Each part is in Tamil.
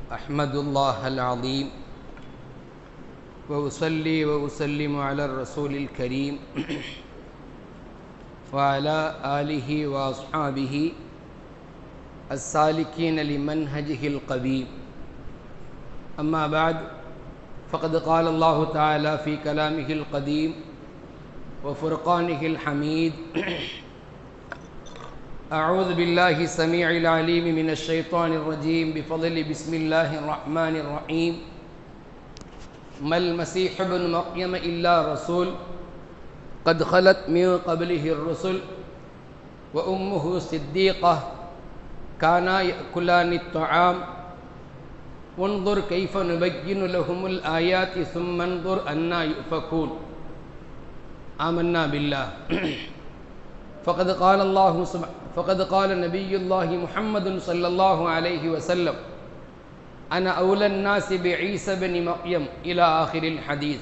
أحمد الله العظيم وأصلي وأسلم على الرسول الكريم وعلى آله وأصحابه السالكين لمنهجه القويم أما بعد فقد قال الله تعالى في كلامه القديم وفرقانه الحميد أعوذ بالله السميع العليم من الشيطان الرجيم بفضل بسم الله الرحمن الرحيم ما المسيح ابن مريم إلا رسول قد خلت من قبله الرسل وأمه صديقة كانا يأكلان الطعام وانظر كيف نبين لهم الآيات ثم انظر أنا يؤفكون آمنا بالله فقد قال الله سبحانه فقد قال نبي الله محمد صلى الله عليه وسلم أنا أولى الناس بعيسى بن مريم إلى آخر الحديث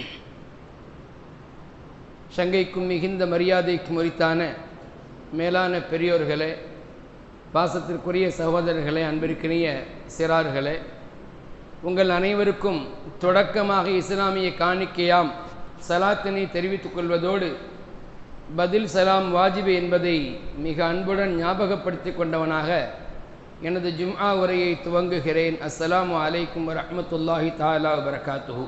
சங்கைக்கும் மிகுந்த மரியாதைக்கும் உரித்தான மேலான பெரியோர்களே பாசத்திற்குரிய சகோதரர்களே அன்பிற்கினிய சிறார்களே உங்கள் அனைவருக்கும் தொடக்கமாக இஸ்லாமிய காணிக்கையாம் சலாத்தினை தெரிவித்துக் கொள்வதோடு பதில் சலாம் வாஜிபு என்பதை மிக அன்புடன் ஞாபகப்படுத்திக் கொண்டவனாக எனது ஜும்ஆ உரையை துவங்குகிறேன் அஸ்ஸலாமு அலைக்கும் வரமத்துல்லாஹி தாலா வரகாத்துஹு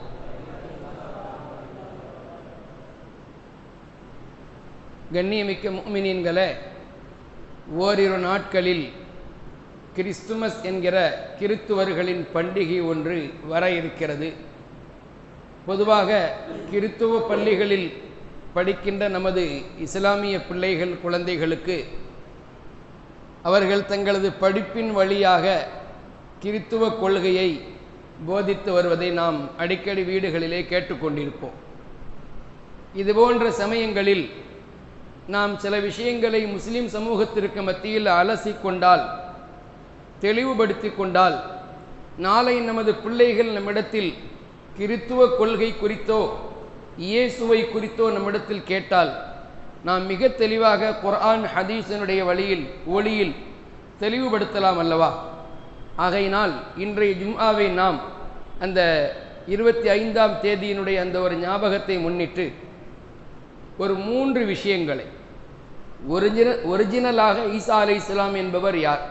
கண்ணியமிக்க முமினின்களே ஓரிரு நாட்களில் கிறிஸ்துமஸ் என்கிற கிறித்துவர்களின் பண்டிகை ஒன்று வர இருக்கிறது பொதுவாக கிறித்துவ பள்ளிகளில் படிக்கின்ற நமது இஸ்லாமிய பிள்ளைகள் குழந்தைகளுக்கு அவர்கள் தங்களது படிப்பின் வழியாக கிறித்துவ கொள்கையை போதித்து வருவதை நாம் அடிக்கடி வீடுகளிலே கேட்டுக்கொண்டிருப்போம் இதுபோன்ற சமயங்களில் நாம் சில விஷயங்களை முஸ்லிம் சமூகத்திற்கு மத்தியில் அலசி கொண்டால் தெளிவுபடுத்தி கொண்டால் நாளை நமது பிள்ளைகள் நம்மிடத்தில் கிறித்துவ கொள்கை குறித்தோ இயேசுவை குறித்தோ நம்மிடத்தில் கேட்டால் நாம் மிக தெளிவாக குர்ஆன் ஹதீஸினுடைய வழியில் ஒளியில் தெளிவுபடுத்தலாம் அல்லவா ஆகையினால் இன்றைய ஜும்ஆவை நாம் அந்த இருபத்தி ஐந்தாம் தேதியினுடைய அந்த ஒரு ஞாபகத்தை முன்னிட்டு ஒரு மூன்று விஷயங்களை ஒரிஜின ஒரிஜினலாக ஈசா அலை இஸ்லாம் என்பவர் யார்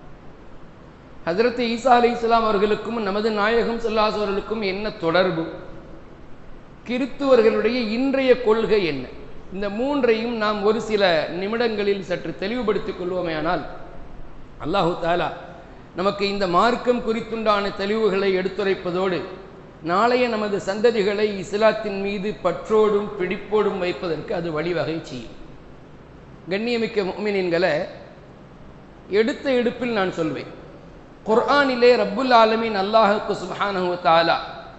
ஹசரத் ஈசா அலை இஸ்லாம் அவர்களுக்கும் நமது நாயகம் சொல்லாஸ் அவர்களுக்கும் என்ன தொடர்பு கிறித்துவர்களுடைய இன்றைய கொள்கை என்ன இந்த மூன்றையும் நாம் ஒரு சில நிமிடங்களில் சற்று தெளிவுபடுத்திக் கொள்வோமேயானால் அல்லாஹு தாலா நமக்கு இந்த மார்க்கம் குறித்துண்டான தெளிவுகளை எடுத்துரைப்பதோடு நாளைய நமது சந்ததிகளை இஸ்லாத்தின் மீது பற்றோடும் பிடிப்போடும் வைப்பதற்கு அது வழிவகை செய்யும் கண்ணியமிக்க முமினின்களை எடுத்த எடுப்பில் நான் சொல்வேன் குர்ஆனிலே ரப்புல் ஆலமின் அல்லாஹுக்கு சுபஹானஹு தாலா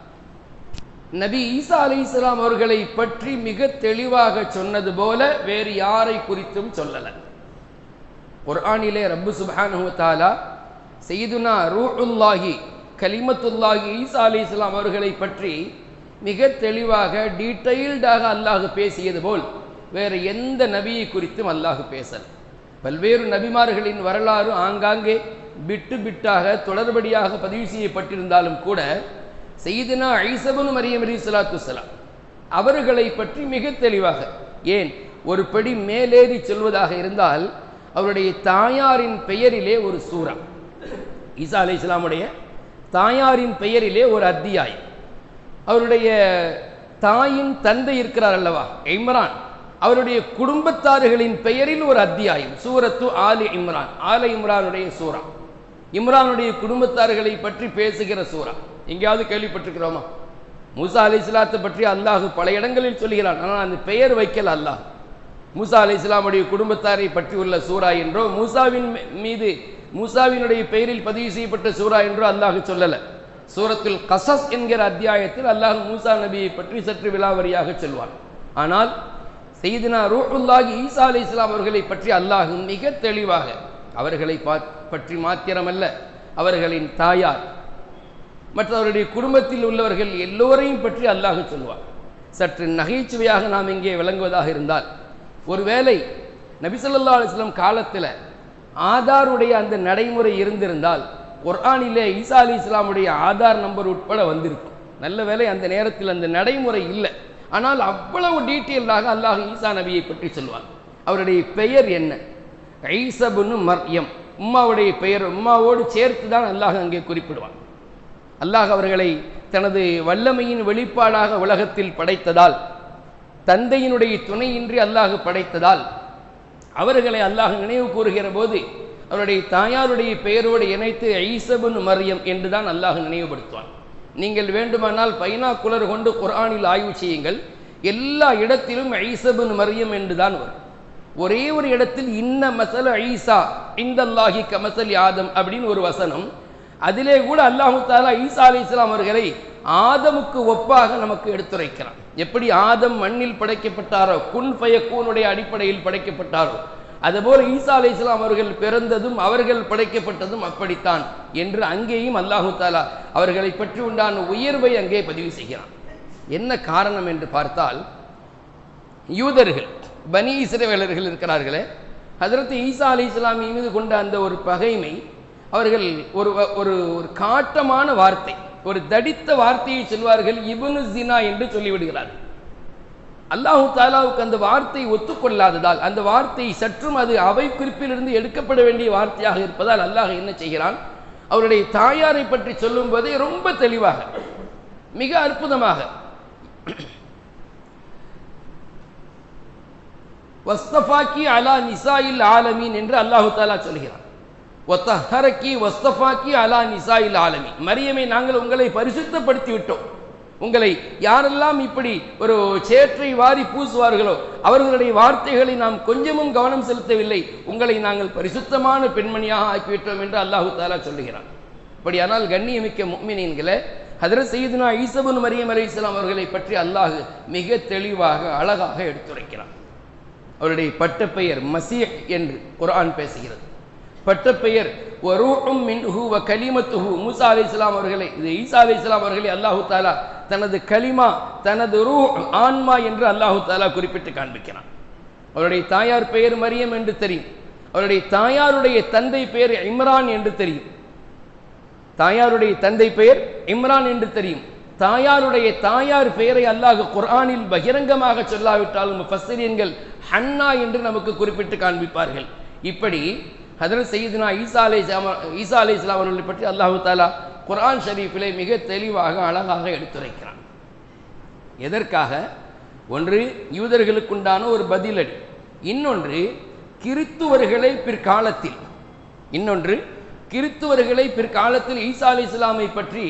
நபி ஈசா அலி இஸ்லாம் அவர்களை பற்றி மிக தெளிவாக சொன்னது போல வேறு யாரை குறித்தும் சொல்லல குர்ஆனிலே ரப்பு சுபஹானஹு தாலா செய்துனா ரூஹுல்லாஹி கலிமத்துல்லாஹி ஈசா அலி இஸ்லாம் அவர்களை பற்றி மிக தெளிவாக டீட்டெயில்டாக அல்லாஹ் பேசியது போல் வேறு எந்த நபியை குறித்தும் அல்லாஹ் பேசல் பல்வேறு நபிமார்களின் வரலாறு ஆங்காங்கே பிட்டு பிட்டாக தொடர்படியாக பதிவு செய்யப்பட்டிருந்தாலும் கூட செய்தினா ஐசபனு மரியம் அலி சலாத்து சலாம் அவர்களை பற்றி மிக தெளிவாக ஏன் ஒரு படி மேலேறி சொல்வதாக இருந்தால் அவருடைய தாயாரின் பெயரிலே ஒரு சூறா ஈசா அலி இஸ்லாமுடைய தாயாரின் பெயரிலே ஒரு அத்தியாயம் அவருடைய தாயின் தந்தை இருக்கிறார் அல்லவா இம்ரான் அவருடைய குடும்பத்தார்களின் பெயரில் ஒரு அத்தியாயம் சூரத்து ஆலி இம்ரான் ஆல இம்ரானுடைய சூறா இம்ரானுடைய குடும்பத்தார்களை பற்றி பேசுகிற சூறா எங்கேயாவது கேள்விப்பட்டிருக்கிறோமா மூசா அலி இஸ்லாத்தை பற்றி அல்லாஹு பல இடங்களில் சொல்கிறான் ஆனால் அந்த பெயர் வைக்கல அல்லாஹ் மூசா அலி இஸ்லாமுடைய குடும்பத்தாரை பற்றி உள்ள சூறா என்றோ மூசாவின் மீது மூசாவினுடைய பெயரில் பதிவு செய்யப்பட்ட சூறா என்றோ அல்லாஹ் சொல்லல சூரத்தில் கசஸ் என்கிற அத்தியாயத்தில் அல்லாஹ் மூசா நபியை பற்றி சற்று விலாவரியாக சொல்வான் ஆனால் செய்தினா ரூஹுல்லாஹி ஈசா அலி இஸ்லாம் அவர்களை பற்றி அல்லாஹ் மிக தெளிவாக அவர்களை பற்றி மாத்திரமல்ல அவர்களின் தாயார் மற்றவருடைய குடும்பத்தில் உள்ளவர்கள் எல்லோரையும் பற்றி அல்லாஹ் சொல்வார் சற்று நகைச்சுவையாக நாம் இங்கே விளங்குவதாக இருந்தால் ஒருவேளை நபிசல்லா அலிஸ்லாம் காலத்தில் ஆதாருடைய அந்த நடைமுறை இருந்திருந்தால் குர்ஆனிலே ஈசா அலி இஸ்லாமுடைய ஆதார் நம்பர் உட்பட வந்திருக்கும் நல்ல வேளை அந்த நேரத்தில் அந்த நடைமுறை இல்லை ஆனால் அவ்வளவு டீட்டெயில்டாக அல்லாஹ் ஈசா நபியை பற்றி சொல்வார் அவருடைய பெயர் என்ன ஐசபுன்னு மர்யம் உம்மாவுடைய பெயர் உம்மாவோடு சேர்த்து தான் அல்லாஹ் அங்கே குறிப்பிடுவான் அல்லாஹ் அவர்களை தனது வல்லமையின் வெளிப்பாடாக உலகத்தில் படைத்ததால் தந்தையினுடைய துணையின்றி அல்லாஹ் படைத்ததால் அவர்களை அல்லாஹ் நினைவு கூறுகிற போது அவருடைய தாயாருடைய பெயரோடு இணைத்து ஐசபுன் மரியம் என்று தான் அல்லாஹ் நினைவுபடுத்துவான் நீங்கள் வேண்டுமானால் பைனாக்குலர் கொண்டு குர்ஆனில் ஆய்வு செய்யுங்கள் எல்லா இடத்திலும் ஐசபுன் மரியம் என்று தான் வரும் ஒரே ஒரு இடத்தில் இன்ன மசல ஐசா இந்தல்லாஹி கமசல் ஆதம் அப்படின்னு ஒரு வசனம் அதிலே கூட அல்லாஹு தாலா ஈசா அலி இஸ்லாம் அவர்களை ஆதமுக்கு ஒப்பாக நமக்கு எடுத்துரைக்கிறான் எப்படி ஆதம் மண்ணில் படைக்கப்பட்டாரோ குன் ஃபயக்கூனுடைய அடிப்படையில் படைக்கப்பட்டாரோ அதுபோல் ஈசா அலி இஸ்லாம் அவர்கள் பிறந்ததும் அவர்கள் படைக்கப்பட்டதும் அப்படித்தான் என்று அங்கேயும் அல்லாஹு தாலா அவர்களை பற்றி உண்டான உயர்வை அங்கே பதிவு செய்கிறான் என்ன காரணம் என்று பார்த்தால் யூதர்கள் பனி இஸ்ரவேலர்கள் இருக்கிறார்களே ஹதரத் ஈசா அலி இஸ்லாமி மீது கொண்ட அந்த ஒரு பகைமை அவர்கள் ஒரு ஒரு ஒரு காட்டமான வார்த்தை ஒரு தடித்த வார்த்தையை சொல்வார்கள் இபுனு ஜினா என்று சொல்லிவிடுகிறார்கள் அல்லாஹு தாலாவுக்கு அந்த வார்த்தை ஒத்துக்கொள்ளாததால் அந்த வார்த்தை சற்றும் அது அவை குறிப்பிலிருந்து எடுக்கப்பட வேண்டிய வார்த்தையாக இருப்பதால் அல்லாஹ் என்ன செய்கிறான் அவருடைய தாயாரை பற்றி சொல்லும் போதே ரொம்ப தெளிவாக மிக அற்புதமாக வஸ்தஃபாக்கி அலா நிசாயில் ஆலமீன் என்று அல்லாஹு தாலா சொல்கிறான் ஒத்தஹரக்கி வஸ்தஃபாக்கி அலா நிசாயில் ஆலமீன் மரியமை நாங்கள் உங்களை பரிசுத்தப்படுத்தி விட்டோம் உங்களை யாரெல்லாம் இப்படி ஒரு சேற்றை வாரி பூசுவார்களோ அவர்களுடைய வார்த்தைகளை நாம் கொஞ்சமும் கவனம் செலுத்தவில்லை உங்களை நாங்கள் பரிசுத்தமான பெண்மணியாக ஆக்கிவிட்டோம் என்று அல்லாஹு தாலா சொல்லுகிறான் அப்படியானால் கண்ணியமிக்க முக்மினீன்களை ஹதரத் சையதுனா ஈசபுன் மரியம் அலி இஸ்லாம் அவர்களை பற்றி அல்லாஹ் மிக தெளிவாக அழகாக எடுத்துரைக்கிறான் அவருடைய பட்டப்பெயர் மசீஹ் என்று குர்ஆன் பேசுகிறது பட்டப்பெயர் வரூஹும் மின்ஹு வ கலிமத்துஹு மூசா அலி இஸ்லாம் அவர்களை இது ஈசா அலி இஸ்லாம் அவர்களை அல்லாஹு தாலா தனது கலிமா தனது ரூ ஆன்மா என்று அல்லாஹு தாலா குறிப்பிட்டு காண்பிக்கிறான் அவருடைய தாயார் பெயர் மரியம் என்று தெரியும் அவருடைய தாயாருடைய தந்தை பெயர் இம்ரான் என்று தெரியும் தாயாருடைய தந்தை பெயர் இம்ரான் என்று தெரியும் தாயாருடைய தாயார் பெயரை அல்லாஹ் குர்ஆனில் பகிரங்கமாக சொல்லாவிட்டாலும் முஃபஸ்ஸிரீன்கள் ஹன்னா என்று நமக்கு குறிப்பிட்டு காண்பிப்பார்கள் இப்படி ஹதரத் சையதுனா ஈசா அலை ஈசா அலை இஸ்லாம் அவர்களை பற்றி அல்லாஹு தாலா குர்ஆன் ஷரீஃபிலே மிக தெளிவாக அழகாக எடுத்துரைக்கிறான் எதற்காக ஒன்று யூதர்களுக்குண்டான ஒரு பதிலடி இன்னொன்று கிறித்துவர்களை பிற்காலத்தில் இன்னொன்று கிறித்துவர்களை பிற்காலத்தில் ஈசா அலி இஸ்லாமை பற்றி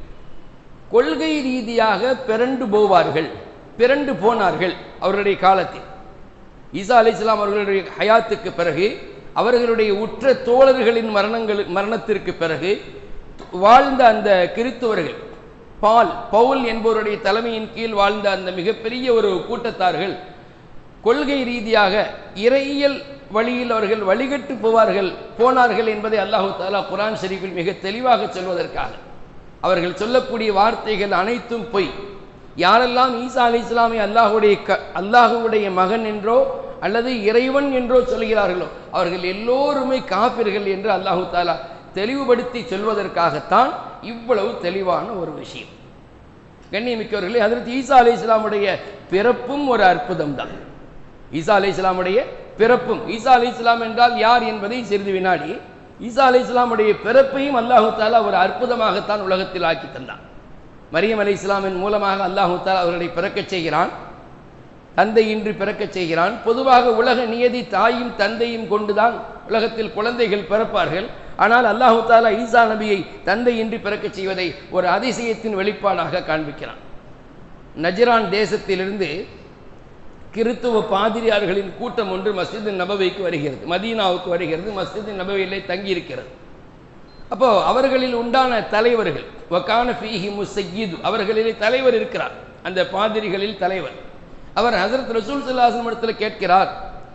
கொள்கை ரீதியாக பிறண்டு போவார்கள் பிறண்டு போனார்கள் அவருடைய காலத்தில் ஈசா அலி இஸ்லாம் அவர்களுடைய ஹயாத்துக்கு பிறகு அவர்களுடைய உற்ற தோழர்களின் மரணங்கள் மரணத்திற்கு பிறகு வாழ்ந்த அந்த கிறித்துவர்கள் பால் பவுல் என்பவருடைய தலைமையின் கீழ் வாழ்ந்த அந்த மிகப்பெரிய ஒரு கூட்டத்தார்கள் கொள்கை ரீதியாக இறையியல் வழியில் அவர்கள் வழிகட்டு போவார்கள் போனார்கள் என்பதை அல்லாஹு தாலா குரான் ஷரீஃபில் மிக தெளிவாக சொல்வதற்காக அவர்கள் சொல்லக்கூடிய வார்த்தைகள் அனைத்தும் பொய் யாரெல்லாம் ஈசா அலி இஸ்லாமை அல்லாஹுடைய க அல்லாஹுடைய மகன் என்றோ அல்லது இறைவன் என்றோ சொல்கிறார்களோ அவர்கள் எல்லோருமே காப்பிர்கள் என்று அல்லாஹு தாலா தெளிவுபடுத்தி சொல்வதற்காகத்தான் இவ்வளவு தெளிவான ஒரு விஷயம் கண்ணியமிக்கவர்களே அதற்கு ஈசா அலி இஸ்லாமுடைய பிறப்பும் ஒரு அற்புதம் தான் ஈசா அலி இஸ்லாமுடைய பிறப்பும் ஈசா அலி இஸ்லாம் என்றால் யார் என்பதை சிறிது வினாடி ஈசா அலி இஸ்லாமுடைய பிறப்பையும் அல்லாஹு தாலா ஒரு அற்புதமாகத்தான் உலகத்தில் ஆக்கி தந்தான் மரியம் அலி இஸ்லாமின் மூலமாக அல்லாஹு தாலா அவர்களை பிறக்கச் செய்கிறான் தந்தை இன்றி பிறக்கச் செய்கிறான் பொதுவாக உலக நியதி தாயும் தந்தையும் கொண்டுதான் உலகத்தில் குழந்தைகள் பிறப்பார்கள் ஆனால் அல்லாஹு தாலா ஈசா நபியை தந்தை இன்றி பிறக்கச் செய்வதை ஒரு அதிசயத்தின் வெளிப்பாடாக காண்பிக்கிறான் நஜ்ரான் தேசத்திலிருந்து கிறித்துவ பாதிரியார்களின் கூட்டம் ஒன்று மஸ்ஜித் நபவைக்கு வருகிறது மதீனாவுக்கு வருகிறது மஸ்ஜித் நபவையிலே தங்கியிருக்கிறது அப்போ அவர்களில் உண்டான தலைவர்கள் வக்கான ஃபீஹி முசையீது அவர்களிலே தலைவர் இருக்கிறார் அந்த பாதிரிகளில் தலைவர் அவர் ஹசரத் ரசூல் சல்லாஹம் இடத்துல கேட்கிறார்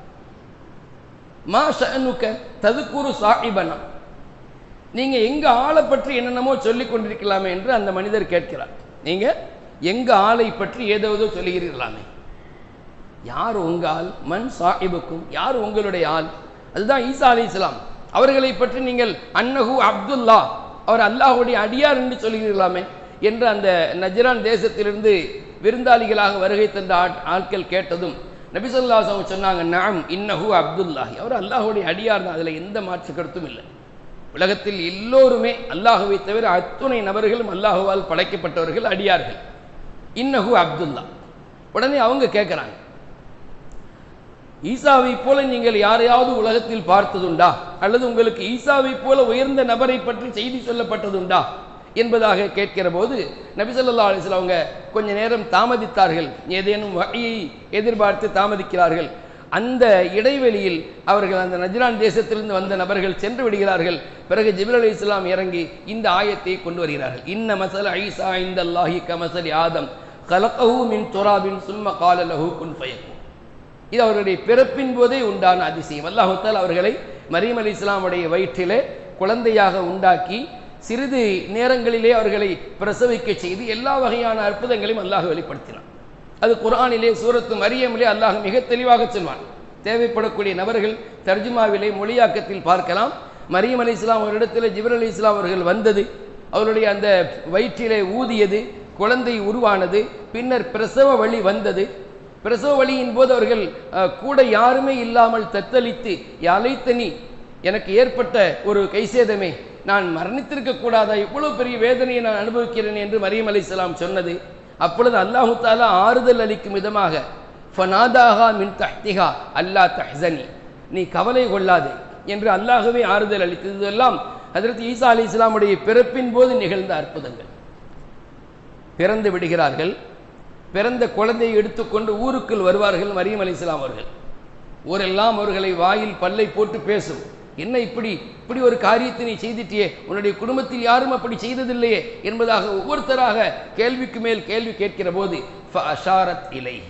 மா ஷனுக்க ததுக்குரு சாஹிபனா நீங்க எங்க ஆளை பற்றி என்னென்னமோ சொல்லிக் கொண்டிருக்கலாமே என்று அந்த மனிதர் கேட்கிறார் நீங்க எங்க ஆளை பற்றி ஏதோ சொல்லுகிறீர்களாமே யார் உங்க ஆள் மண் சாஹிபுக்கும் யார் உங்களுடைய ஆள் அதுதான் ஈசா அலி இஸ்லாம் அவர்களை பற்றி நீங்கள் அன்னஹு அப்துல்லா அவர் அல்லாஹ்வுடைய அடியார் என்று சொல்கிறீர்களாமே என்று அந்த நஜ்ரான் தேசத்திலிருந்து விருந்தாளிகளாக வருகை தந்த ஆட்- ஆட்கள் கேட்டதும் நபி ஸல்லல்லாஹு அலைஹி வஸல்லம் சொன்னாங்க நாம் இன்னஹு அப்துல்லாஹி அவர் அல்லாஹ்வுடைய அடியார் தான் அதில் எந்த மாற்று கருத்தும் இல்லை உலகத்தில் எல்லோருமே அல்லாஹுவை தவிர அத்துணை நபர்களும் அல்லாஹுவால் படைக்கப்பட்டவர்கள் அடியார்கள் இன்னஹு அப்துல்லா உடனே அவங்க கேட்குறாங்க ஈசாவை போல நீங்கள் யாரையாவது உலகத்தில் பார்த்ததுண்டா அல்லது உங்களுக்கு ஈசாவை போல உயர்ந்த நபரை பற்றி செய்தி சொல்லப்பட்டதுண்டா என்பதாக கேட்கிற போது நபி ஸல்லல்லாஹு அலைஹி வஸல்லம் அவங்க கொஞ்ச நேரம் தாமதித்தார்கள் ஏதேனும் வகையை எதிர்பார்த்து தாமதிக்கிறார்கள் அந்த இடைவெளியில் அவர்கள் அந்த நஜ்ரான் தேசத்திலிருந்து வந்த நபர்கள் சென்று விடுகிறார்கள் பிறகு ஜிப்ரல் அலி இஸ்லாம் இறங்கி இந்த ஆயத்தை கொண்டு வருகிறார்கள் இன்ன மசல ஐசா இந்த அல்லாஹி கமசலி ஆதம் கலக்கஹு மின் துராபின் சும்ம கால லஹு குன் ஃபயக்கும் இது அவர்களுடைய பிறப்பின் போதே உண்டான அதிசயம் அல்லாஹுத்தால் அவர்களை மரீம் அலி இஸ்லாமுடைய வயிற்றிலே குழந்தையாக உண்டாக்கி சிறிது நேரங்களிலே அவர்களை பிரசவிக்க செய்து எல்லா வகையான அற்புதங்களையும் அல்லாஹ் வெளிப்படுத்தினான் அது குர்ஆனிலே சூரத்து மரியமிலே அல்லாஹ் மிக தெளிவாக சொல்வான் தேவைப்படக்கூடிய நபர்கள் தர்ஜுமாவிலே மொழியாக்கத்தில் பார்க்கலாம் மரியம் அலி இஸ்லாம் அவரிடத்தில் ஜிபர் அலி இஸ்லாம் அவர்கள் வந்தது அவருடைய அந்த வயிற்றிலே ஊதியது குழந்தை உருவானது பின்னர் பிரசவ வழி வந்தது பிரசவ வழியின் போது அவர்கள் அஹ், கூட யாருமே இல்லாமல் தத்தளித்து அலைத்தனி எனக்கு ஏற்பட்ட ஒரு கைசேதமே நான் மரணித்திருக்க கூடாதா இவ்வளவு பெரிய வேதனையை நான் அனுபவிக்கிறேன் என்று மரியம் அலைஹிஸ்ஸலாம் சொன்னது அப்பொழுது அல்லாஹு தாலா ஆறுதல் அளிக்கும் விதமாக ஃபனாதாஹா மின் தஹ்திஹா அல்லா தஹ்சனி நீ கவலை கொள்ளாதே என்று அல்லாஹ்வே ஆறுதல் அளித்தது இதெல்லாம் ஹஜரத் ஈசா அலி இஸ்லாமுடைய பிறப்பின் போது நிகழ்ந்த அற்புதங்கள் பிறந்து விடுகிறார்கள் பிறந்த குழந்தையை எடுத்துக்கொண்டு ஊருக்குள் வருவார்கள் மரியம் அலிஸ்லாம் அவர்கள் ஊரெல்லாம் அவர்களை வாயில் பல்லை போட்டு பேசும் என்ன இப்படி இப்படி ஒரு காரியத்தை நீ செய்துட்டியே உன்னுடைய குடும்பத்தில் யாரும் அப்படி செய்ததில்லையே என்பதாக ஒவ்வொருத்தராக கேள்விக்கு மேல் கேள்வி கேட்கிற போது அஷாரத் இலைஹி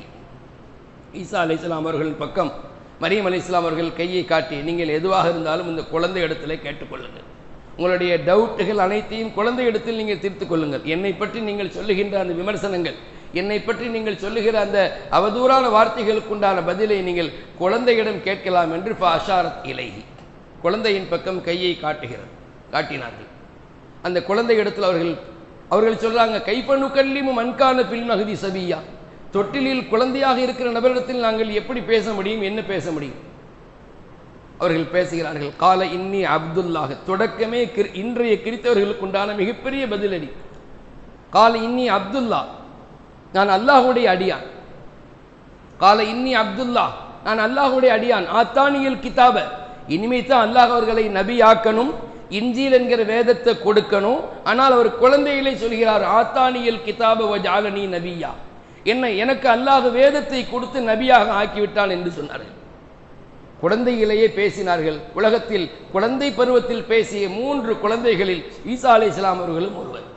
ஈசா அலைஹிஸ்ஸலாம் அவர்களின் பக்கம் மரியம் அலைஹிஸ்ஸலாம் அவர்கள் கையை காட்டி நீங்கள் எதுவாக இருந்தாலும் இந்த குழந்தை இடத்திலே கேட்டுக்கொள்ளுங்கள் உங்களுடைய டவுட்டுகள் அனைத்தையும் குழந்தை இடத்தில் நீங்கள் தீர்த்துக் கொள்ளுங்கள் என்னை பற்றி நீங்கள் சொல்லுகின்ற அந்த விமர்சனங்கள் என்னை பற்றி நீங்கள் சொல்லுகிற அந்த அவதூறான வார்த்தைகளுக்குண்டான பதிலை நீங்கள் குழந்தையிடம் கேட்கலாம் என்று அஷாரத் இலைஹி குழந்தையின் பக்கம் கையை காட்டுகிறது காட்டினார்கள் அந்த குழந்தை இடத்தில் அவர்கள் அவர்கள் சொல்றாங்க கைப்பணு கல்லிமும் மண்கான பில் மகுதி சபியா தொட்டிலில் குழந்தையாக இருக்கிற நபரிடத்தில் நாங்கள் எப்படி பேச முடியும் என்ன பேச முடியும் அவர்கள் பேசுகிறார்கள் கால இன்னி அப்துல்லாக தொடக்கமே கிர்- இன்றைய கிறித்தவர்களுக்கு உண்டான மிகப்பெரிய பதிலடி கால இன்னி அப்துல்லா நான் அல்லாஹ்வுடைய அடியான் கால இன்னி அப்துல்லா நான் அல்லாஹ்வுடைய அடியான் ஆத்தானியல் கிதாப இனிமே தான் அல்லாஹ் அவர்களை நபி ஆக்கணும் இன்ஜீல் என்கிற வேதத்தை கொடுக்கணும் ஆனால் அவர் குழந்தைகளை சொல்கிறார் ஆத்தானியல் கிதாப வஜாலனி நபியா என்ன எனக்கு அல்லாஹ் வேதத்தை கொடுத்து நபியாக ஆக்கிவிட்டான் என்று சொன்னார்கள் குழந்தையிலேயே பேசினார்கள் உலகத்தில் குழந்தை பருவத்தில் பேசிய மூன்று குழந்தைகளில் ஈசா அலை இஸ்லாம் அவர்களும் ஒருவர்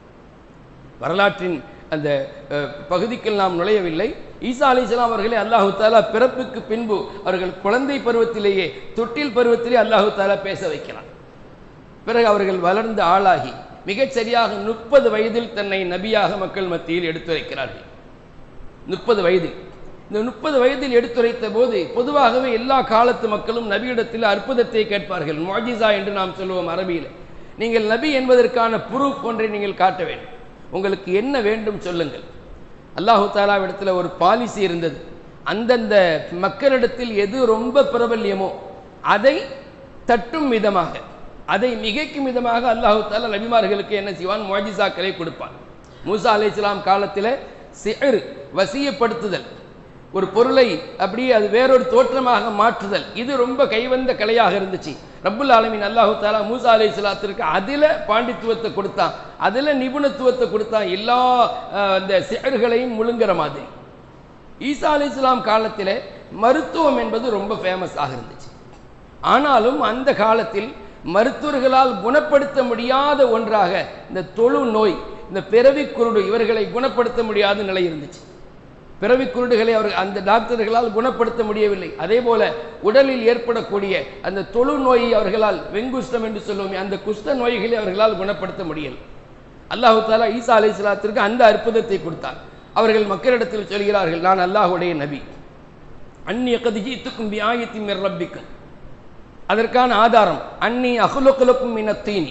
வரலாற்றின் அந்த அஹ், பகுதிக்குள் நாம் நுழையவில்லை ஈசா அலி இஸ்லாம் அவர்களை அல்லாஹு தாலா பிறப்புக்கு பின்பு அவர்கள் குழந்தை பருவத்திலேயே தொட்டில் பருவத்திலே அல்லாஹு தாலா பேச வைக்கிறான் பிறகு அவர்கள் வளர்ந்து ஆளாகி மிகச் சரியாக முப்பது வயதில் தன்னை நபியாக மக்கள் மத்தியில் எடுத்துரைக்கிறார்கள் முப்பது வயது இந்த முப்பது வயதில் எடுத்துரைத்த போது பொதுவாகவே எல்லா காலத்து மக்களும் நபியிடத்தில் அற்புதத்தை கேட்பார்கள் மொஜிசா என்று நாம் சொல்லுவோம் அரபியில் நீங்கள் நபி என்பதற்கான ப்ரூஃப் ஒன்றை நீங்கள் காட்ட வேண்டும் உங்களுக்கு என்ன வேண்டும் சொல்லுங்கள் அல்லாஹு தாலாவிடத்தில் ஒரு பாலிசி இருந்தது அந்தந்த மக்களிடத்தில் எது ரொம்ப பிரபல்யமோ அதை தட்டும் விதமாக அதை மிகைக்கும் விதமாக அல்லாஹு தாலா நபிமார்களுக்கு என்ன செய்வான் மொஜிசாக்களை கொடுப்பான் மூசா அலைஹிஸ்ஸலாம் காலத்தில் சிறு வசியப்படுத்துதல் ஒரு பொருளை அப்படியே அது வேறொரு தோற்றமாக மாற்றுதல் இது ரொம்ப கைவந்த கலையாக இருந்துச்சு ரப்புல் ஆலமீன் அல்லாஹு தாலா மூசா அலை சலாத்திற்கு அதில் பாண்டித்துவத்தை கொடுத்தான் அதில் நிபுணத்துவத்தை கொடுத்தான் எல்லா அஹ், அந்த சிகர்களையும் முழுங்குற மாதிரி ஈசா அலி இஸ்லாம் காலத்தில் மருத்துவம் என்பது ரொம்ப ஃபேமஸாக இருந்துச்சு ஆனாலும் அந்த காலத்தில் மருத்துவர்களால் குணப்படுத்த முடியாத ஒன்றாக இந்த தொழு நோய் இந்த பிறவி குருடு இவர்களை குணப்படுத்த முடியாத நிலை இருந்துச்சு பிறவி குருடுகளை அவர்கள் அந்த டாக்டர்களால் குணப்படுத்த முடியவில்லை அதே போல உடலில் ஏற்படக்கூடிய அந்த தொழு நோயை அவர்களால் வெங்குஷ்டம் என்று சொல்லுவோமே அந்த குஷ்ட நோய்களை அவர்களால் குணப்படுத்த முடியல அல்லாஹு தாலா ஈசா அலை அந்த அற்புதத்தை கொடுத்தார் அவர்கள் மக்களிடத்தில் சொல்கிறார்கள் நான் அல்லாஹுடைய நபி அந்நிய கதிஜித்துக்கும் வியாயத்தின் ரப்பிக்கும் அதற்கான ஆதாரம் அன்னி அகுலுக்குலுக்கும் மின தீனி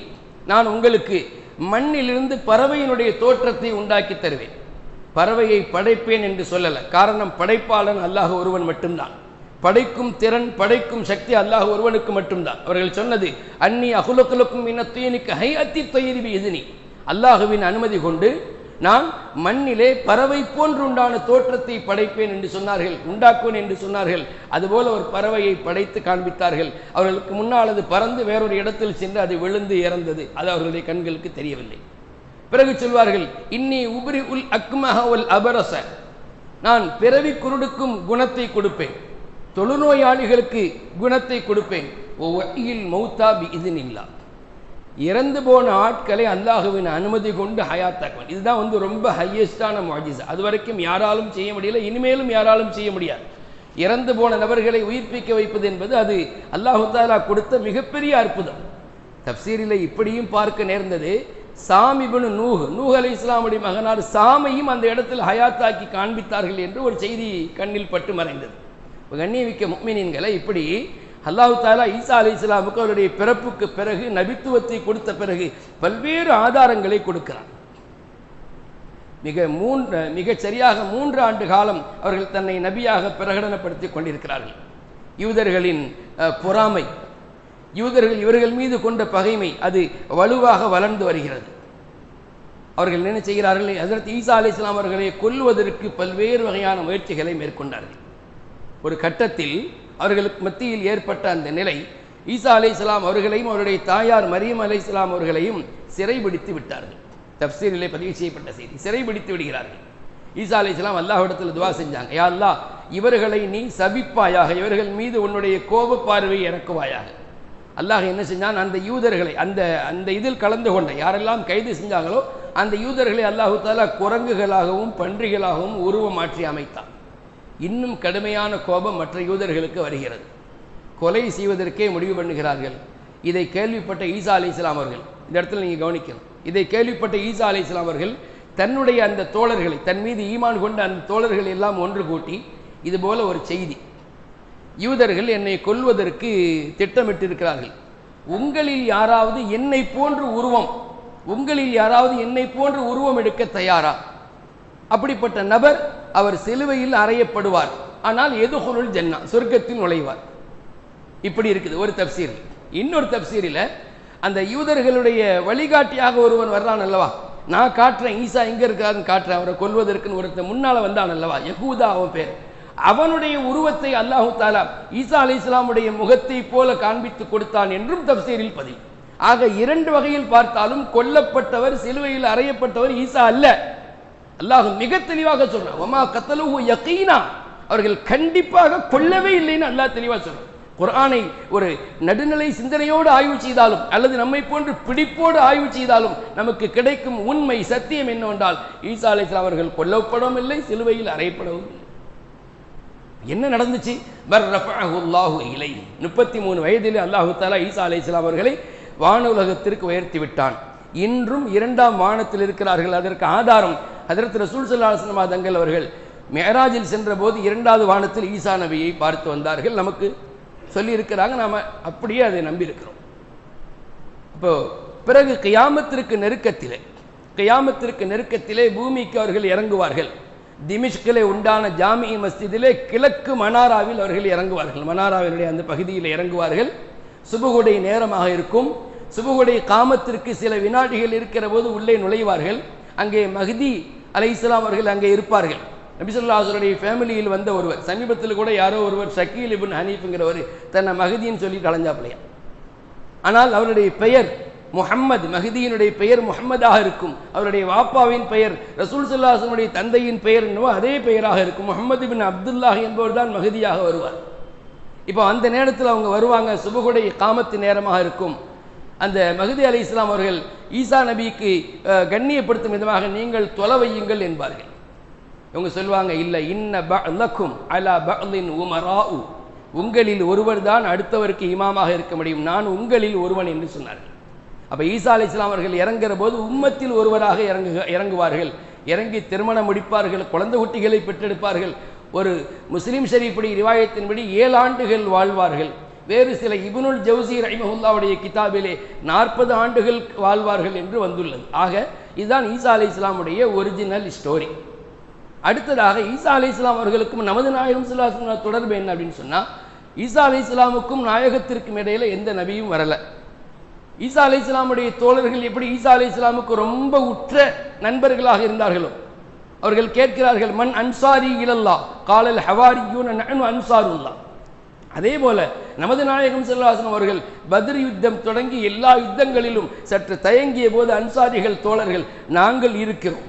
நான் உங்களுக்கு மண்ணிலிருந்து பறவையினுடைய தோற்றத்தை உண்டாக்கி தருவேன் பறவையை படைப்பேன் என்று சொல்லல காரணம் படைப்பாளன் அல்லாஹ் ஒருவன் மட்டும்தான் படைக்கும் திறன் படைக்கும் சக்தி அல்லாஹ் ஒருவனுக்கு மட்டும்தான் அவர்கள் சொன்னது அன்னி அகுலக்குலக்கும் இன்ன தீனுக்கு ஹை அத்தி தயிரிவி எதினி அல்லாஹுவின் அனுமதி கொண்டு நான் மண்ணிலே பறவை போன்று உண்டான தோற்றத்தை படைப்பேன் என்று சொன்னார்கள் உண்டாக்குவேன் என்று சொன்னார்கள் அதுபோல ஒரு பறவையை படைத்து காண்பித்தார்கள் அவர்களுக்கு முன்னால் அது பறந்து வேறொரு இடத்தில் சென்று அது விழுந்து இறந்தது அது அவர்களுடைய கண்களுக்கு தெரியவில்லை பிறகு சொல்வார்கள் இன்னி உபரி உல் அக்மஹ உல் அபரச நான் பிறவி குருடுக்கும் குணத்தை கொடுப்பேன் தொழுநோயாளிகளுக்கு குணத்தை கொடுப்பேன் ஒவ்வொயில் மௌத்தா பி இதுனில்லா இறந்து போன ஆட்களை அல்லாஹுவின் அனுமதி கொண்டு ஹயாத்தாக்குவன் இதுதான் வந்து ரொம்ப ஹையஸ்டான மாஜிசா அது வரைக்கும் யாராலும் செய்ய முடியல இனிமேலும் யாராலும் செய்ய முடியாது இறந்து போன நபர்களை உயிர்ப்பிக்க வைப்பது என்பது அது அல்லாஹு தாலா கொடுத்த மிகப்பெரிய அற்புதம் தப்சீரில் இப்படியும் பார்க்க நேர்ந்தது சாமிபனு நூஹ் நூஹ் அலி இஸ்லாமுடைய மகனார் சாமையும் அந்த இடத்தில் ஹயாத்தாக்கி காண்பித்தார்கள் என்று ஒரு செய்தி கண்ணில் பட்டு மறைந்தது கண்ணியமிக்க முக்மினின்களை இப்படி அல்லாஹு தாலா ஈசா அலி இஸ்லாமுக்கு அவருடைய பிறப்புக்கு பிறகு நபித்துவத்தை கொடுத்த பிறகு பல்வேறு ஆதாரங்களை கொடுக்கிறார் மிக மூன்று மிகச் சரியாக மூன்று ஆண்டு காலம் அவர்கள் தன்னை நபியாக பிரகடனப்படுத்தி கொண்டிருக்கிறார்கள் யூதர்களின் அஹ், பொறாமை யூதர்கள் இவர்கள் மீது கொண்ட பகைமை அது வலுவாக வளர்ந்து வருகிறது அவர்கள் என்ன செய்கிறார்கள் ஹஜரத் ஈசா அலி இஸ்லாம் அவர்களை கொல்லுவதற்கு பல்வேறு வகையான முயற்சிகளை மேற்கொண்டார்கள் ஒரு கட்டத்தில் அவர்களுக்கு மத்தியில் ஏற்பட்ட அந்த நிலை ஈசா அலை இஸ்லாம் அவர்களையும் அவருடைய தாயார் மரியம் அலை இஸ்லாம் அவர்களையும் சிறைபிடித்து விட்டார்கள் தப்சீரிலே பதிவு செய்யப்பட்ட செய்தி சிறைபிடித்து விடுகிறார்கள் ஈசா அலை இஸ்லாம் அல்லாஹ்விடத்தில் துவா செஞ்சாங்க யா அல்லாஹ் இவர்களை நீ சபிப்பாயாக இவர்கள் மீது உன்னுடைய கோப பார்வை இறக்குவாயாக அல்லாஹ் என்ன செஞ்சான் அந்த யூதர்களை அந்த அந்த இதில் கலந்து கொண்ட யாரெல்லாம் கைது செஞ்சாங்களோ அந்த யூதர்களை அல்லாஹு தாலா குரங்குகளாகவும் பன்றிகளாகவும் உருவம் மாற்றி அமைத்தான் இன்னும் கடுமையான கோபம் மற்ற யூதர்களுக்கு வருகிறது கொலை செய்வதற்கே முடிவு பண்ணுகிறார்கள் இதை கேள்விப்பட்ட ஈசா அலி இஸ்லாம் அவர்கள் இந்த இடத்துல நீங்கள் கவனிக்கணும் இதை கேள்விப்பட்ட ஈசா அலி இஸ்லாம் அவர்கள் தன்னுடைய அந்த தோழர்களை தன் மீது ஈமான் கொண்ட அந்த தோழர்கள் எல்லாம் ஒன்று கூட்டி இது போல ஒரு செய்தி யூதர்கள் என்னை கொல்வதற்கு திட்டமிட்டிருக்கிறார்கள் உங்களில் யாராவது என்னை போன்று உருவம் உங்களில் யாராவது என்னை போன்று உருவம் எடுக்க தயாரா அப்படிப்பட்ட நபர் அவர் சிலுவையில் அறையப்படுவார் ஆனால் எதுகுலுள் ஜன்னா சொர்க்கத்தில் நுழைவார் இப்படி இருக்குது ஒரு தப்சீர் இன்னொரு தப்சீரில் அந்த யூதர்களுடைய வழிகாட்டியாக ஒருவன் வர்றான் அல்லவா நான் காட்டுறேன் ஈசா எங்க இருக்காருன்னு காட்டுறேன் அவரை கொல்வதற்குன்னு ஒருத்தன் முன்னால வந்தான் அல்லவா யகூதா அவன் பேர் அவனுடைய உருவத்தை அல்லாஹு தாலா ஈசா அலி இஸ்லாமுடைய முகத்தை போல காண்பித்து கொடுத்தான் என்றும் தப்சீரில் பதிவு ஆக இரண்டு வகையில் பார்த்தாலும் கொல்லப்பட்டவர் சிலுவையில் அறையப்பட்டவர் ஈசா அல்ல அல்லாஹ் மிக தெளிவாக சொல்றான் ஒமா கத்தலுஹு யகீனா அவர்கள் கண்டிப்பாக கொல்லவே இல்லைன்னு அல்லாஹ் தெளிவா சொல்றான் குர்ஆனை ஒரு நடுநிலை சிந்தனையோடு ஆய்வு செய்தாலும் அல்லது நம்மை போன்று பிடிப்போடு ஆய்வு செய்தாலும் நமக்கு கிடைக்கும் உண்மை சத்தியம் என்னவென்றால் ஈசா அலைஹிஸ்ஸலாம் அவர்கள் கொல்லப்படவும் இல்லை சிலுவையில் அறையப்படவும் இல்லை என்ன நடந்துச்சு பர் ரஃபஅஹுல்லாஹு இலை முப்பத்தி மூணு வயதில் அல்லாஹு தாலா ஈசா அலைஹிஸ்ஸலாம் அவர்களை வானுலகத்திற்கு உயர்த்தி விட்டான் இன்றும் இரண்டாம் வானத்தில் இருக்கிறார்கள் அதற்கு ஆதாரம் ஹதரத் ரசூல் ஸல்லல்லாஹு அலைஹி வஸல்லம் தங்கள் அவர்கள் மேராஜில் சென்றபோது இரண்டாவது வானத்தில் ஈசா நபியை பார்த்து வந்தார்கள் நமக்கு சொல்லி இருக்கிறாங்க நாம அப்படியே அதை நம்பி இருக்கிறோம் இப்போ பிறகு கியாமத்திற்கு நெருக்கத்திலே கியாமத்திற்கு நெருக்கத்திலே பூமிக்கு அவர்கள் இறங்குவார்கள் திமிஷ்கிலே உண்டான ஜாமி மஸ்ஜிதிலே கிழக்கு மனாராவில் அவர்கள் இறங்குவார்கள் மனாராவினுடைய அந்த பகுதியில் இறங்குவார்கள் சுபகுடைய நேரமாக இருக்கும் சுபகுடைய காமத்திற்கு சில வினாடிகள் இருக்கிற போது உள்ளே நுழைவார்கள் அங்கே மஹ்தி அலைஹிஸ்ஸலாம் அவர்கள் அங்கே இருப்பார்கள் நபிசுல்லாஹருடைய ஃபேமிலியில் வந்த ஒருவர் சமீபத்தில் கூட யாரோ ஒருவர் ஷக்கீல் இபின் ஹனீஃப்ங்கிறவர் தன்னை மஹதின்னு சொல்லி கலைஞ்சாப்பிலையா ஆனால் அவருடைய பெயர் முஹம்மது மஹதியினுடைய பெயர் முஹம்மதாக இருக்கும் அவருடைய வாப்பாவின் பெயர் ரசூல் சல்லாஹனுடைய தந்தையின் பெயர் என்னவோ அதே பெயராக இருக்கும் முகமது பின் அப்துல்லாஹ் என்பவர் தான் மஹதியாக வருவார் இப்போ அந்த நேரத்தில் அவங்க வருவாங்க சுபகுடைய காமத்து நேரமாக இருக்கும் அந்த மஹதி அலி இஸ்லாம் அவர்கள் ஈசா நபிக்கு அஹ், கண்ணியப்படுத்தும் விதமாக நீங்கள் தொலை வையுங்கள் என்பார்கள் இவங்க சொல்லுவாங்க இல்லை இன்ன பஅலக்கும் அலா பஅலின் உமராஉ உங்களில் ஒருவர் தான் அடுத்தவருக்கு இமாமாக இருக்க முடியும் நான் உங்களில் ஒருவன் என்று சொன்னார்கள் அப்ப ஈசா அலி இஸ்லாம் அவர்கள் இறங்குற போது உம்மத்தில் ஒருவராக இறங்கு இறங்குவார்கள் இறங்கி திருமணம் முடிப்பார்கள் குழந்தை குட்டிகளை பெற்றெடுப்பார்கள் ஒரு முஸ்லிம் ஷரீஃபுடைய ரிவாயத்தின்படி ஏழு ஆண்டுகள் வாழ்வார்கள் வேறு சில இப்னுல் ஜவுசி ரஹிமஹுல்லாவுடைய கிதாபிலே நாற்பது ஆண்டுகள் வாழ்வார்கள் என்று வந்துள்ளது ஆக இதுதான் ஈசா அலை இஸ்லாமுடைய ஒரிஜினல் ஸ்டோரி அடுத்ததாக ஈசா அலை இஸ்லாம் அவர்களுக்கும் நமது நாயகம் சுல்லாஸ்ல தொடர்பு என்ன அப்படின்னு சொன்னால் ஈசா அலை இஸ்லாமுக்கும் நாயகத்திற்கும் இடையில எந்த நபியும் வரல ஈசா அலை இஸ்லாமுடைய தோழர்கள் எப்படி ஈசா அலை இஸ்லாமுக்கு ரொம்ப உற்ற நண்பர்களாக இருந்தார்களோ அவர்கள் கேட்கிறார்கள் மண் அன்சாரி இலல்லா காலல் ஹவாரியூன் நனு அன்சாருல்லா அதே போல நமது நாயகம் செல்வாசன் அவர்கள் பத்ர் யுத்தம் தொடங்கி எல்லா யுத்தங்களிலும் சற்று தயங்கிய போது அன்சாரிகள் தோழர்கள் நாங்கள் இருக்கிறோம்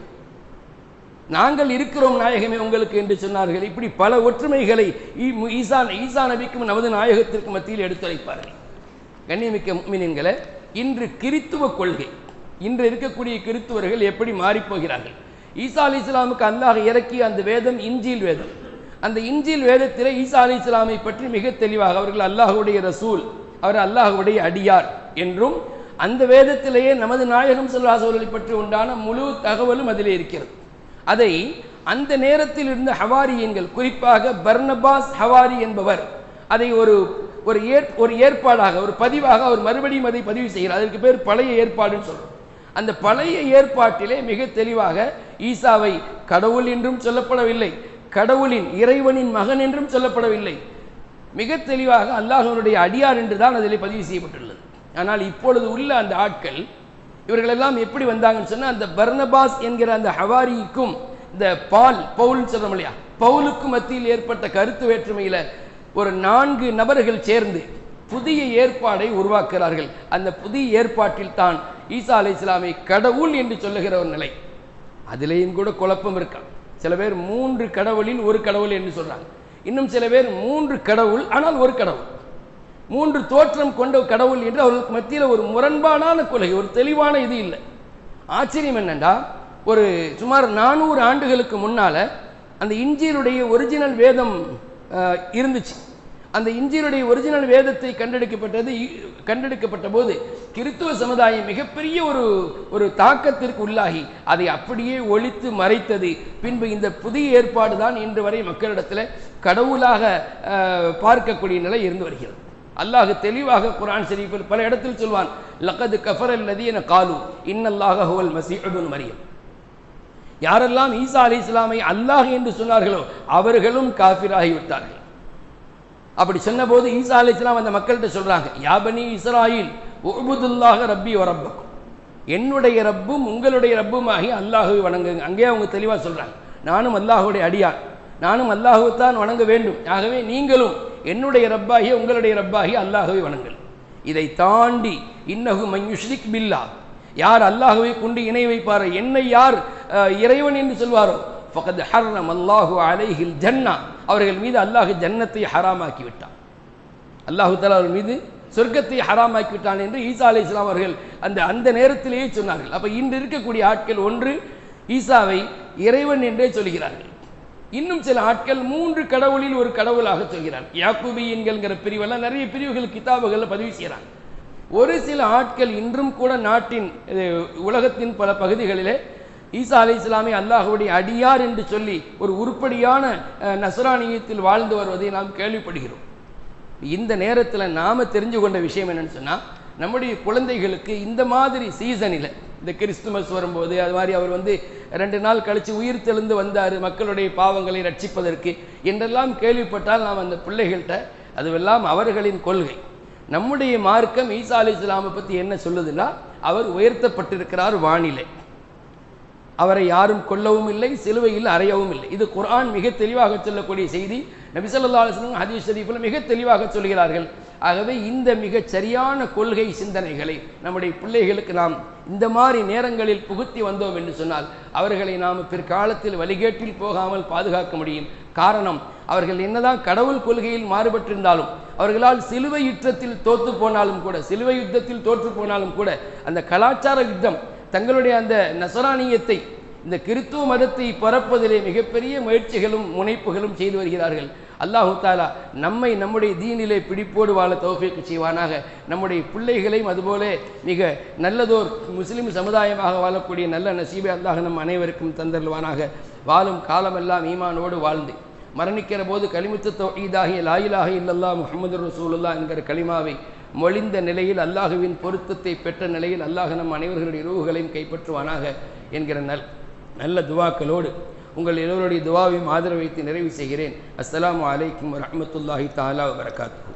நாங்கள் இருக்கிறோம் நாயகமே உங்களுக்கு என்று சொன்னார்கள் இப்படி பல ஒற்றுமைகளை ஈ- மு- ஈசா ஈசா நபிக்கும் நமது நாயகத்திற்கும் மத்தியில் எடுத்துரைப்பார்கள் கண்ணியமிக்க முக்மினின்களை இன்று கிறித்துவ கொள்கை இன்று இருக்கக்கூடிய கிறித்துவர்கள் எப்படி மாறிப்போகிறார்கள் ஈசா அலி இஸ்லாமுக்கு அல்லாஹ் இறக்கிய அந்த வேதம் இஞ்சில் வேதம் அந்த இஞ்சில் வேதத்திலே ஈசா அலி இஸ்லாமை பற்றி மிக தெளிவாக அவர்கள் அல்லாஹ்வுடைய ரசூல் அவர் அல்லாஹ்வுடைய அடியார் என்றும் அந்த வேதத்திலேயே நமது நாயகம் செல்வாஸ் அவர்களை பற்றி உண்டான முழு தகவலும் அதிலே இருக்கிறது அதை அந்த நேரத்தில் இருந்த ஹவாரியன்கள் குறிப்பாக பர்னபாஸ் ஹவாரி என்பவர் அதை ஒரு ஒரு ஏற் ஒரு ஏற்பாடாக ஒரு பதிவாக அவர் மறுபடியும் அதை பதிவு செய்கிறார் அதற்கு பேர் பழைய ஏற்பாடுன்னு சொல்றோம் அந்த பழைய ஏற்பாட்டிலே மிக தெளிவாக ஈசாவை கடவுள் என்றும் சொல்லப்படவில்லை கடவுளின் இறைவனின் மகன் என்றும் சொல்லப்படவில்லை மிக தெளிவாக அல்லாஹ்வினுடைய அடியார் என்று தான் அதிலே பதிவு செய்யப்பட்டுள்ளது ஆனால் இப்பொழுது உள்ள அந்த ஆட்கள் இவர்களெல்லாம் எப்படி வந்தாங்கன்னு சொன்னா அந்த பர்னபாஸ் என்கிற அந்த ஹவாரிக்கும் இந்த பால் பவுல்னு சொல்றோம் இல்லையா பவுலுக்கும் மத்தியில் ஏற்பட்ட கருத்து வேற்றுமையில ஒரு நான்கு நபர்கள் சேர்ந்து புதிய ஏற்பாடை உருவாக்குகிறார்கள் அந்த புதிய ஏற்பாட்டில் தான் ஈசா அலை இஸ்லாமை கடவுள் என்று சொல்லுகிற ஒரு நிலை அதிலேயும் கூட குழப்பம் இருக்கான் சில பேர் மூன்று கடவுளில் ஒரு கடவுள் என்று சொல்றாங்க இன்னும் சில பேர் மூன்று கடவுள் ஆனால் ஒரு கடவுள் மூன்று தோற்றம் கொண்ட கடவுள் என்று அவர்களுக்கு மத்தியில் ஒரு முரண்பாடான கொள்கை ஒரு தெளிவான இது இல்லை ஆச்சரியம் என்னண்டா ஒரு சுமார் நானூறு ஆண்டுகளுக்கு முன்னால அந்த இஞ்சியிலுடைய ஒரிஜினல் வேதம் அஹ், இருந்துச்சு அந்த இஞ்சியிலுடைய ஒரிஜினல் வேதத்தை கண்டெடுக்கப்பட்டது இ- கண்டெடுக்கப்பட்ட போது கிறித்துவ சமுதாயம் மிகப்பெரிய ஒரு ஒரு தாக்கத்திற்கு உள்ளாகி அதை அப்படியே ஒழித்து மறைத்தது பின்பு இந்த புதிய ஏற்பாடு தான் இன்று வரை மக்களிடத்தில் கடவுளாக அஹ், பார்க்கக்கூடிய நிலை இருந்து வருகிறது அல்லாஹ் தெளிவாக குர்ஆன் ஷரீஃபில் பல இடத்தில் சொல்வான் லக்கது கஃபர் அல்லதீன காலு இன்னல்லாஹ ஹுவல் மசீஹுன் மரியம் யாரெல்லாம் ஈசா அலி இஸ்லாமை அல்லாஹ் என்று சொன்னார்களோ அவர்களும் காஃபிராகி விட்டார்கள் அப்படி சொன்னபோது ஈசா அலி இஸ்லாம் அந்த மக்கள்கிட்ட சொல்றாங்க யாபனி இஸ்ராயில் உபுதுல்லாக ரப்பி வரப்பக்கும் என்னுடைய ரப்பும் உங்களுடைய ரப்புமாகி அல்லாஹுவை வணங்குங்க அங்கேயே அவங்க தெளிவா சொல்றாங்க நானும் அல்லாஹுடைய அடியான் நானும் அல்லாஹுவைத்தான் வணங்க வேண்டும் ஆகவே நீங்களும் என்னுடைய ரப்பாகி உங்களுடைய ரப்பாகி அல்லாஹுவை வணங்குங்கள் இதை தாண்டி இன்னஹு மயுஷ்ரிக் பில்லா யார் அல்லாஹுவை கொண்டு இணை வைப்பாரோ என்னை யார் அஹ், இறைவன் என்று சொல்வாரோ ஃபகத் ஹர்ரம் அல்லாஹு அலைஹில் ஜன்னா அவர்கள் மீது அல்லாஹ் ஜன்னத்தை ஹராமாக்கி விட்டான் அல்லாஹு தஆலா அவர் மீது சொர்க்கத்தை ஹராமாக்கி விட்டான் என்று ஈசா அலை இஸ்லாம் அவர்கள் அந்த அந்த நேரத்திலேயே சொன்னார்கள் அப்ப இன்று இருக்கக்கூடிய ஆட்கள் ஒன்று ஈசாவை இறைவன் என்றே சொல்கிறார்கள் இன்னும் சில ஆட்கள் மூன்று கடவுளில் ஒரு கடவுளாக சொல்கிறார் யாக்கூபியன்கள்ங்கிற பிரிவெல்லாம் நிறைய பிரிவுகள் கிதாபுகளில் பதிவு செய்கிறாங்க ஒரு சில ஆட்கள் இன்றும் கூட நாட்டின் அஹ், உலகத்தின் பல பகுதிகளிலே ஈசா அலை இஸ்லாமை அல்லாஹுடைய அடியார் என்று சொல்லி ஒரு உருப்படியான அஹ், நஸ்ரானியத்தில் வாழ்ந்து வருவதை நாம் கேள்விப்படுகிறோம் இந்த நேரத்தில் நாம தெரிஞ்சு கொண்ட விஷயம் என்னன்னு சொன்னா நம்முடைய குழந்தைகளுக்கு இந்த மாதிரி சீசனில் இந்த கிறிஸ்துமஸ் வரும்போது அது மாதிரி அவர் வந்து ரெண்டு நாள் கழித்து உயிர் தெழுந்து வந்தார் மக்களுடைய பாவங்களை ரட்சிப்பதற்கு என்றெல்லாம் கேள்விப்பட்டால் நாம் அந்த பிள்ளைகள்கிட்ட அதுவெல்லாம் அவர்களின் கொள்கை நம்முடைய மார்க்கம் ஈசா அலி இஸ்லாமை பற்றி என்ன சொல்லுதுன்னா அவர் உயர்த்தப்பட்டிருக்கிறார் வானிலை அவரை யாரும் கொல்லவும் இல்லை சிலுவையில் அறையவும் இல்லை இது குர்ஆன் மிக தெளிவாக சொல்லக்கூடிய செய்தி நபி ஸல்லல்லாஹு அலைஹி வஸல்லம் ஹதீஸ் ஷரீஃபில் மிக தெளிவாக சொல்கிறார்கள் ஆகவே இந்த மிகச் சரியான கொள்கை சிந்தனைகளை நம்முடைய பிள்ளைகளுக்கு நாம் இந்த மாதிரி நேரங்களில் புகுத்தி வந்தோம் என்று சொன்னால் அவர்களை நாம் பிற்காலத்தில் வழிகேட்டில் போகாமல் பாதுகாக்க முடியும் காரணம் அவர்கள் என்னதான் கடவுள் கொள்கையில் மாறுபட்டிருந்தாலும் அவர்களால் சிலுவை யுத்தத்தில் தோற்று போனாலும் கூட சிலுவை யுத்தத்தில் தோற்று போனாலும் கூட அந்த கலாச்சார யுத்தம் தங்களுடைய அந்த நசரானியத்தை இந்த கிறித்துவ மதத்தை பரப்பதிலே மிகப்பெரிய முயற்சிகளும் முனைப்புகளும் செய்து வருகிறார்கள் அல்லாஹு தாலா நம்மை நம்முடைய தீனிலே பிடிப்போடு வாழ தௌஃபீக் செய்வானாக நம்முடைய பிள்ளைகளையும் அதுபோல மிக நல்லதோர் முஸ்லிம் சமுதாயமாக வாழக்கூடிய நல்ல நசீபை அல்லாஹ் நம் அனைவருக்கும் தந்தருவானாக வாழும் காலமெல்லாம் ஈமானோடு வாழ்ந்து மரணிக்கிற போது கலிமுத்து தௌஹீதாகிய லாயிலாக இல்லல்லா முஹம்மது ரசூலுல்லா என்கிற கலிமாவை மொழிந்த நிலையில் அல்லாஹுவின் பொருத்தத்தை பெற்ற நிலையில் அல்லாஹ் நம் அனைவர்களுடைய ரூகுகளையும் கைப்பற்றுவானாக என்கிற நல் நல்ல துவாக்களோடு உங்கள் எல்லோருடைய துவாவையும் ஆதரவு வைத்து நிறைவு செய்கிறேன் அஸ்ஸலாமு அலைக்கும் வரஹ்மத்துல்லாஹி தஆலா வபரகாத்துஹு